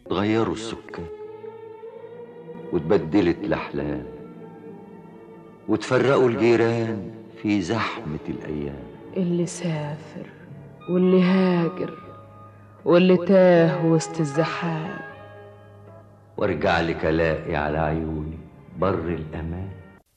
تغيروا السكان وتبدلت الأحلام وتفرقوا الجيران في زحمة الأيام اللي سافر واللي هاجر واللي تاه وسط الزحام وارجع لك الاقي على عيوني بر الأمان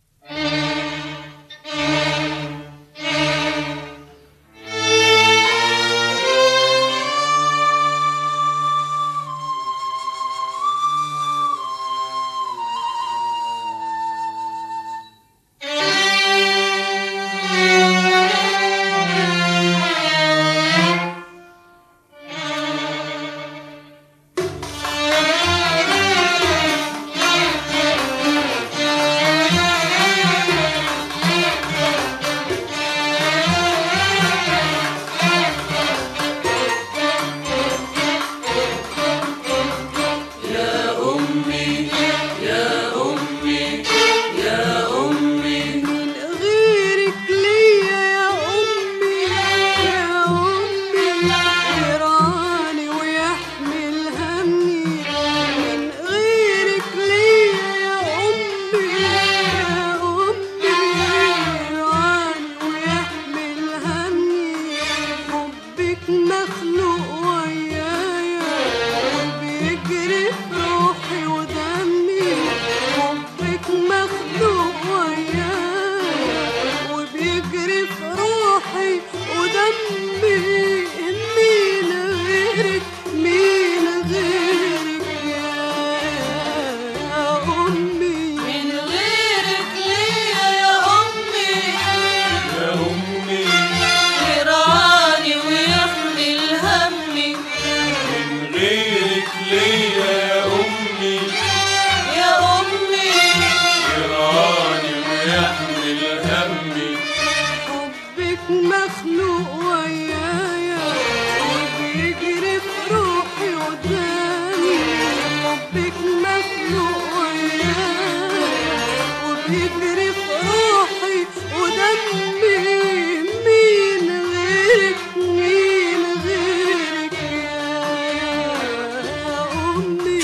من غيرك ليا يا أمي يا أمي يرعاني ويحمل همي من غيرك ليا يا أمي يا أمي يرعاني ويحمل همي حبك مخلوق ويايا وبيجري في روحي ودمي حبك مخلوق ويايا وبيجري في روحي ودمي مين غيرك مين غيرك يا أمي من غيرك ليا يا أمي يا أمي يرعاني ويحمل همي من غيرك ليا يا أمي يا أمي يرعاني ويحمل همي حبك مخلوق ويايا وبيجري في روحي ودمي حبك مخلوق ويايا وبيجري في روحي ودمي مين غيرك مين غيرك يا أمي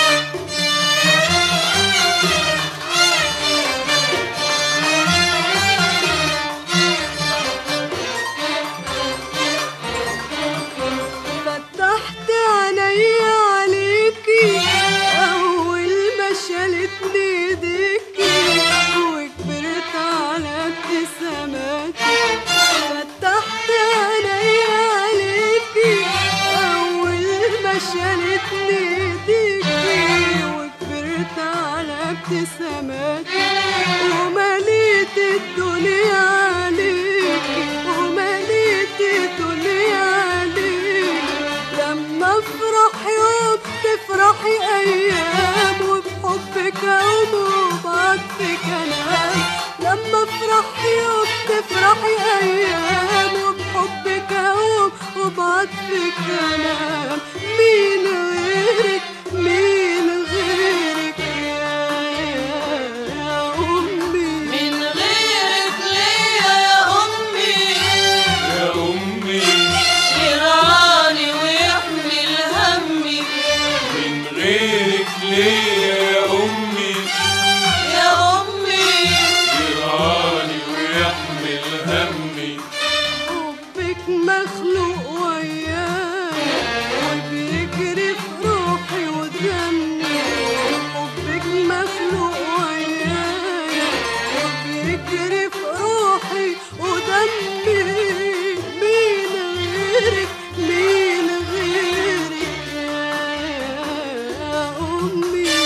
فتحت عيني عليكي أول ما شالتني ايديكي وكبرت على ابتساماتي فتحت عيني عليكي أول ما شالتني ايديكي وكبرت على ابتساماتي ومليت الدنيا عليكي ومليت الدنيا عليكي لما افرح يوم تفرحي ايام وبحبك اقوم وبعطفك انام لما افرح يوم تفرحي ايام وبحبك اقوم وبعطفك انام مين غيرك مين غيرك يا يا امي من غيرك ليا يا أمي يا أمي يرعاني ويحمل همي من غيرك ليا يا أمي يا أمي يرعاني ويحمل همي حبك مخلوق ويايا وبيجري في روحي ودمي حبك مخلوق ويايا وبيجري في روحي ودمي مين غيرك مين غيرك يا أمي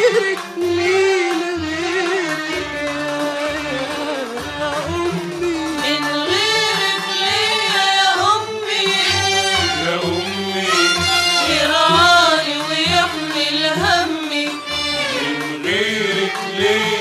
غيرك مين غيرك يا أمي من غيرك ليا يا أمي يا أمي يرعاني ويحمل همي من غيرك ليه